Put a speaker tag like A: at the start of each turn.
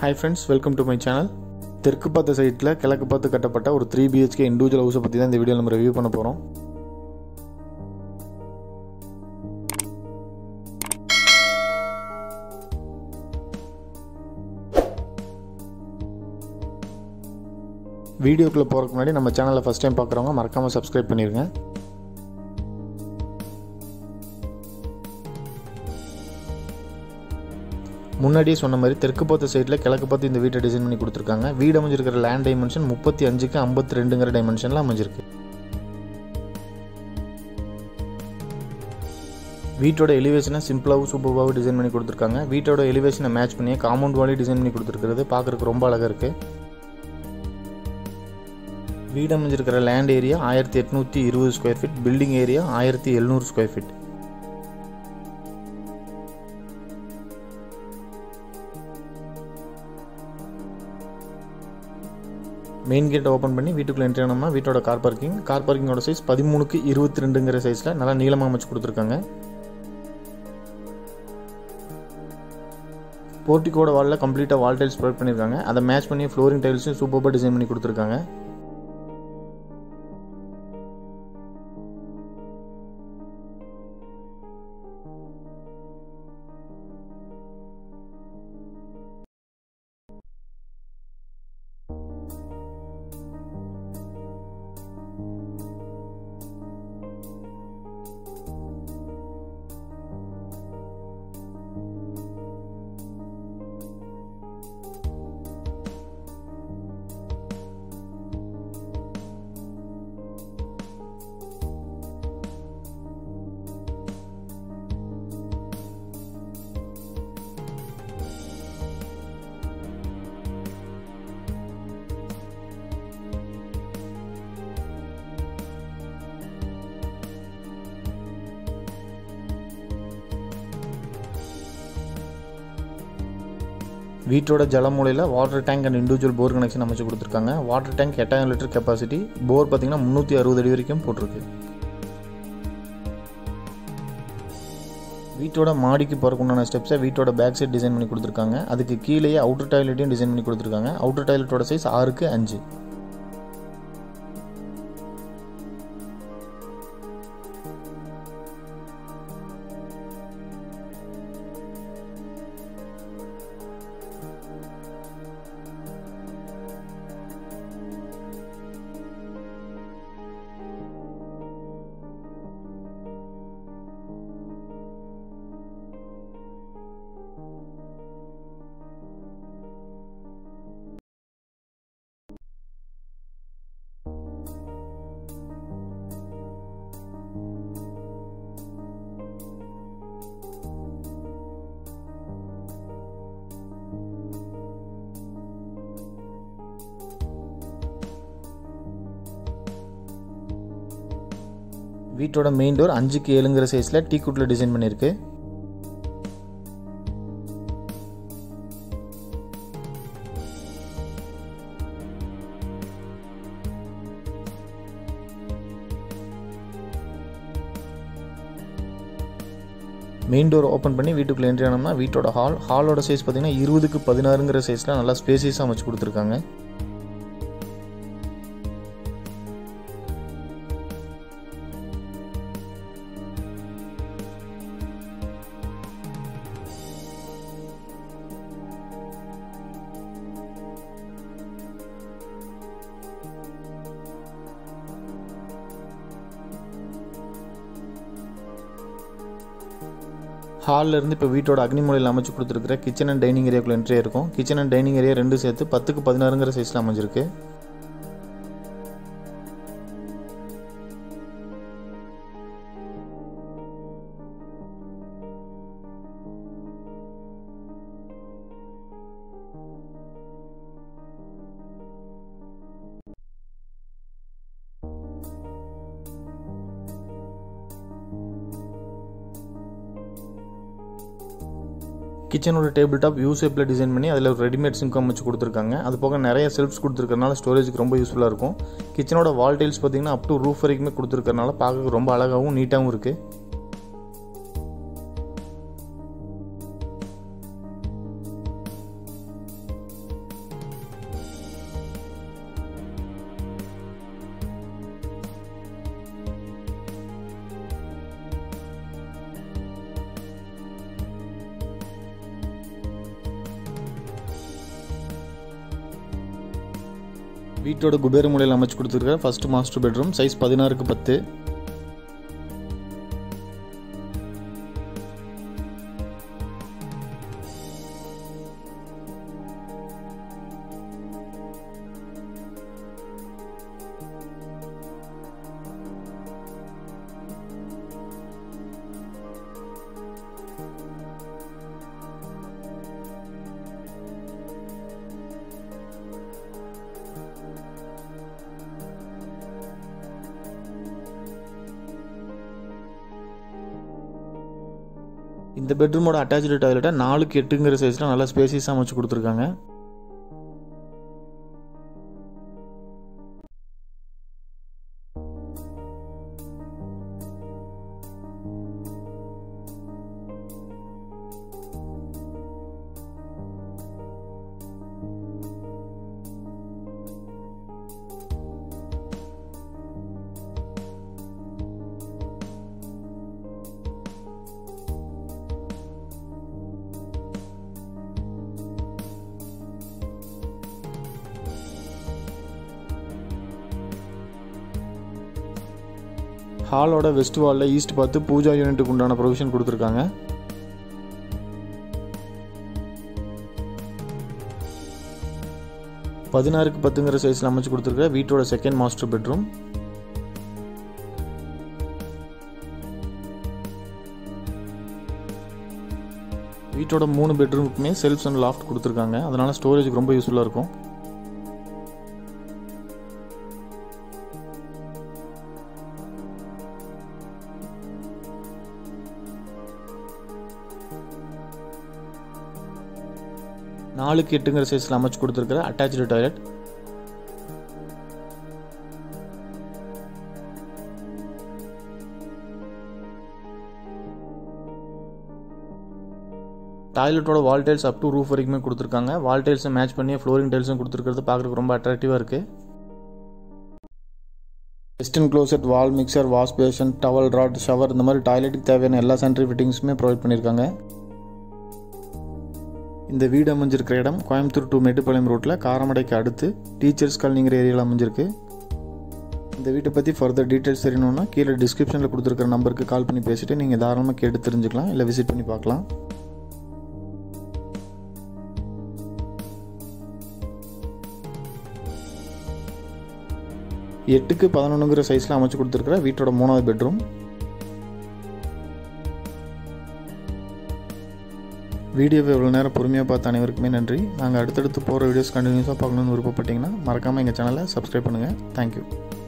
A: hi friends welcome to my channel தெற்கு பார்த்த சைட்டில் கிழக்கு பார்த்து கட்டப்பட்ட ஒரு த்ரீ பிஹெச்கே இண்டிவிஜுவல் ஹவுஸை பற்றி தான் இந்த வீடியோ நம்ம ரிவ்யூ பண்ண போகிறோம் வீடியோக்குள்ளே போகிறதுக்கு முன்னாடி நம்ம சேனலை ஃபஸ்ட் டைம் பார்க்குறவங்க மறக்காமல் சப்ஸ்கிரைப் பண்ணிடுங்க முன்னாடியே சொன்ன மாதிரி தெற்கு பார்த்த சைடில் கிழக்கு பார்த்து இந்த வீட்டை டிசைன் பண்ணி கொடுத்துருக்காங்க வீடு அமைஞ்சிருக்கிற லேண்ட் டைமென்ஷன் முப்பத்தி அஞ்சுக்கு ஐம்பத்தி ரெண்டுங்கிற டைமென்ஷனில் அமைஞ்சிருக்கு வீட்டோட எலிவேஷனை சிம்பிளாகவும் சூப்பராகவும் டிசைன் பண்ணி கொடுத்துருக்காங்க வீட்டோட எலிவேஷனை மேட்ச் பண்ணி காம்பவுண்ட் வாலி டிசைன் பண்ணி கொடுத்துருக்கிறது பார்க்குறதுக்கு ரொம்ப அழகாக இருக்குது வீடு அமைஞ்சிருக்கிற லேண்ட் ஏரியா ஆயிரத்தி எட்நூற்றி இருபது ஸ்கொயர் ஃபீட் பில்டிங் ஏரியா ஆயிரத்தி எழுநூறு ஸ்கொயர் ஃபீட் மெயின் கேட்டை ஓப்பன் பண்ணி வீட்டுக்குள்ளே என்ட்ரி ஆனோம்னா வீட்டோட கார் பார்க்கிங் கார் பார்க்கிங்கோட சைஸ் பதிமூணுக்கு இருபத்தி ரெண்டுங்கிற சைஸில் நல்லா நீளமாக அமைச்சு கொடுத்துருக்காங்க போர்ட்டிக்கோட வாலில் கம்ப்ளீட்டாக வால் டைல்ஸ் ப்ரொவைட் பண்ணியிருக்காங்க அதை மேட்ச் பண்ணி ஃப்ளோரிங் டைல்ஸும் சூப்பராக டிசைன் பண்ணி கொடுத்துருக்காங்க வீட்டோட ஜலமூலையில் water tank and individual bore connection அமைச்சு கொடுத்துருக்காங்க வாட்டர் டேங்க் எட்டாயிரம் லிட்டர் கெப்பாசிட்டி போர் பார்த்தீங்கன்னா முந்நூற்றி அறுபது அடி வரைக்கும் போட்டிருக்கு வீட்டோட மாடிக்கு போகிறக்கு உண்டான ஸ்டெப்ஸை வீட்டோட பேக் சைட் டிசைன் பண்ணி கொடுத்துருக்காங்க அதுக்கு கீழேயே அவுட்டர் டாய்லெட்டையும் டிசைன் பண்ணி கொடுத்துருக்காங்க அவுட்டர் டாய்லெட்டோட சைஸ் ஆறுக்கு அஞ்சு வீட்டோட மெயின் டோர் அஞ்சுக்கு ஏழுங்கிற சைஸில் டீ குட்டில் டிசைன் பண்ணியிருக்கு மெயின் டோர் ஓப்பன் பண்ணி வீட்டுக்குள்ளே என்ட்ரி ஆனோம்னா வீட்டோட ஹால் ஹாலோட சைஸ் பார்த்தீங்கன்னா இருபதுக்கு பதினாறுங்கிற சைஸில் நல்லா ஸ்பேசியஸாக அமைச்சு கொடுத்துருக்காங்க ஹாலில் இருந்து இப்போ வீட்டோட அக்னி மூலையில் அமைச்சு கொடுத்துருக்கிற கிச்சன் அண்ட் டைனிங் ஏரியாக்குள்ள என்ட்ரி இருக்கும் கிச்சன் அண்ட் டைனிங் ஏரியா ரெண்டு சேர்த்து பத்துக்கு பதினாறுங்கிற சைஸில் அமைஞ்சிருக்கு கிச்சனோட டேபிள் டாப் யூ ஷேப்பில் டிசைன் பண்ணி அதில் ஒரு ரெடிமேட் சிங்க் அமைச்சு கொடுத்துருக்காங்க அது போக நிறைய செல்ஃப்ஸ் கொடுத்துருக்கறனால ஸ்டோரேஜுக்கு ரொம்ப யூஸ்ஃபுல்லாக இருக்கும் கிச்சனோட வால் டைல்ஸ் பார்த்தீங்கன்னா அப் டு ரூஃப் வரைக்குமே கொடுத்துருக்கறனால பார்க்க ரொம்ப அழகாகவும் நீட்டாகவும் இருக்குது வீட்டோட குபேர மூலையில் அமைச்சு கொடுத்துருக்க ஃபர்ஸ்ட் மாஸ்டர் பெட்ரூம் சைஸ் பதினாறுக்கு பத்து இந்த பெட்ரூமோட அட்டாச்சு டாய்லெட்டை நாலுக்கு எட்டுங்கிற சைஸில் நல்லா ஸ்பேசியஸாக அமைச்சு கொடுத்துருக்காங்க ஹாலோட வெஸ்ட் வாலில் ஈஸ்ட் பார்த்து பூஜா யூனிட்டுக்கு உண்டான ப்ரொவிஷன் கொடுத்துருக்காங்க பதினாறுக்கு பத்துங்கிற சைஸில் அமைச்சு கொடுத்துருக்க வீட்டோட செகண்ட் மாஸ்டர் பெட்ரூம் வீட்டோட மூணு பெட்ரூமுக்குமே செல்ஃப்ஸ் அண்ட் லாஃப்ட் கொடுத்துருக்காங்க அதனால ஸ்டோரேஜுக்கு ரொம்ப யூஸ்ஃபுல்லாக இருக்கும் நாலுக்கு எட்டுங்கிற சைஸில் அமைச்சு கொடுத்துருக்கிற அட்டாச்சு டாய்லெட் டாய்லெட்டோட wall tiles up to roof வரைக்குமே கொடுத்துருக்காங்க வால் டைல்ஸை மேட்ச் பண்ணி ஃப்ளோரிங் டைல்ஸும் கொடுத்துருக்கிறது பார்க்குறதுக்கு ரொம்ப அட்ராக்டிவாக இருக்குது western closet wall mixer wash basin towel rod shower இந்த மாதிரி டாய்லெட்டுக்கு தேவையான எல்லா சானிட்டரி ஃபிட்டிங்ஸுமே ப்ரொவைட் பண்ணியிருக்காங்க இந்த வீடு அமைஞ்சிருக்கிற இடம் கோயம்புத்தூர் டு மேட்டுப்பாளையம் ரோட்டில் காரமடைக்கு அடுத்து டீச்சர்ஸ் காலனிங்கிற ஏரியாவில் அமைஞ்சிருக்கு இந்த வீட்டை பற்றி ஃபர்தர் டீட்டெயில்ஸ் தெரியணுன்னா கீழே டிஸ்கிரிப்ஷனில் கொடுத்துருக்கிற நம்பருக்கு கால் பண்ணி பேசிட்டு நீங்கள் தாராளமாக கேட்டு தெரிஞ்சுக்கலாம் இல்லை விசிட் பண்ணி பார்க்கலாம் எட்டுக்கு பதினொன்றுங்கிற சைஸில் அமைச்சு கொடுத்துருக்குற வீட்டோட மூணாவது பெட்ரூம் வீடியோவை இவ்வளோ நேரம் பொறுமையாக பார்த்த அனைவருக்குமே நன்றி நாங்கள் அடுத்தடுத்து போகிற வீடியோஸ் கண்டினியூஸாக பார்க்கணுன்னு விருப்பப்பட்டீங்கன்னா மறக்காமல் எங்கள் சேனலை சப்ஸ்கிரைப் பண்ணுங்கள் தேங்க்யூ